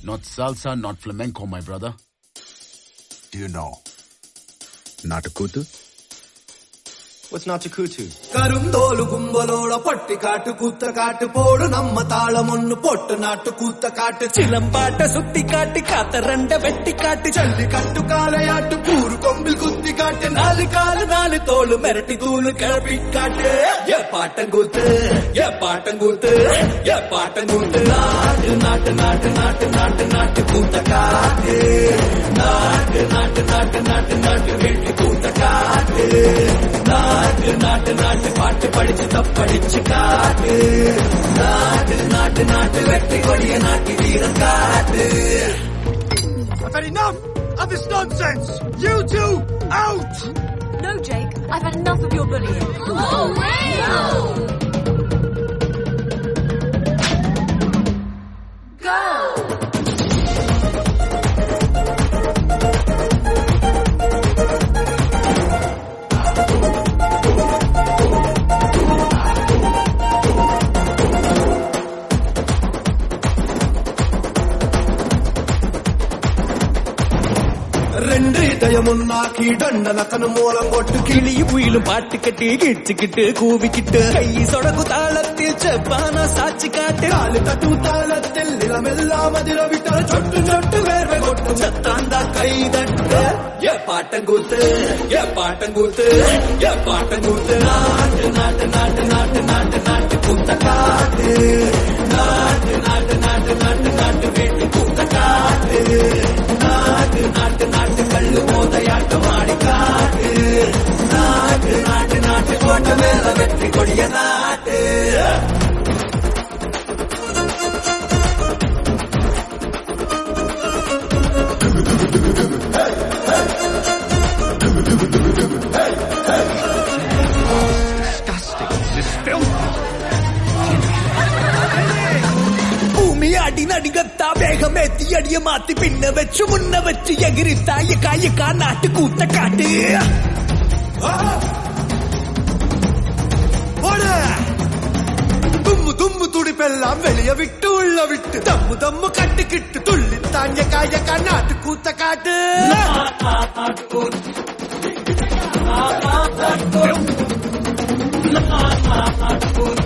Not salsa, not flamenco, my brother. Do you know Natakutu? What's Natakutu? கருந்தோலு கும்பலோட பட்டி காட்டு கூத்த காட்டு போடு நம்ம தாளம் ஒண்ணு போட்டு நாட்டு கூத்த காட்டு சிலம்பாட்ட சுத்தி காட்டு காத்த ரெண்ட வெட்டி காட்டு ஜல்லி கட்டு காலையாட்டு கூறு கொம்பில் குத்தி காட்டு நாலு காலு நாலு தோளு மிரட்டி தூளு கிளப்பி காட்டு ஏ பாட்டங்கூத்து ஏ பாட்டங்கூத்து ஏ பாட்டங்கூத்து நாட்டு நாட்டு நாட்டு நாட்டு நாட்டு நாட்டு கூத்த காட்டு நாட்டு நாட்டு நாட்டு நாட்டு நாட்டு வெட்டி கூத்த காட்டு நாட்டு நாட்டு நாட்டு பாட்டு படிச்சு தப்படிச்சு காட்டு நாட்டு நாட்டு நாட்டு வெற்றி கொடிய நாட்டி வீரம் காட்டு I've had enough of this nonsense. You two out. No, Jake, I've had enough of your bullying. Go! ரெண்டு இதயமுன்னாக்கி தண்டனக்கனு மூலம் போட்டு கிளி புயிலும் பாட்டு கட்டி கிச்சுக்கிட்டு கூவிக்கிட்டு கை சொடகு தாளத்தில் செவ்வான சாட்சி காட்டு காலு தட்டு தாளத்தில் நிலமெல்லாம் அதிரவிட்டால் சொட்டு சொட்டு வேர்வை கொட்டும் சத்தாந்தா கை தட்டு ஏ பாட்டங்கூத்து ஏ பாட்டங்கூத்து ஏ பாட்டங்கூத்து நாட்டு நாட்டு நாட்டு நாட்டு நாட்டு நாட்டு கூத்த காட்டு நாட்டு நாட்டு நாட்டு நாட்டு நாட்டு வீட்டு கூத்த காட்டு நாட்டு நாட்டு நாட்டு கல்லு மோதையாட்டம் ஆடி காட்டு நாட்டு நாட்டு நாட்டு கோட்டை மேல வெற்றி கொடிய நாட்டு பூமி அடி நடிகத்தா வேகமேத்தி அடிய மாத்தி பின்ன வச்சு முன்ன வச்சு எகிரித்தா எக்கா எக்கா நாட்டு கூத்த காட்டு போடு தும்மு தும்மு துடிப்பெல்லாம் வெளிய விட்டு உள்ள விட்டு தம்மு தம்மு கட்டுக்கிட்டு துள்ளி தாங்க காய நாட்டு கூத்த காட்டு கூத்து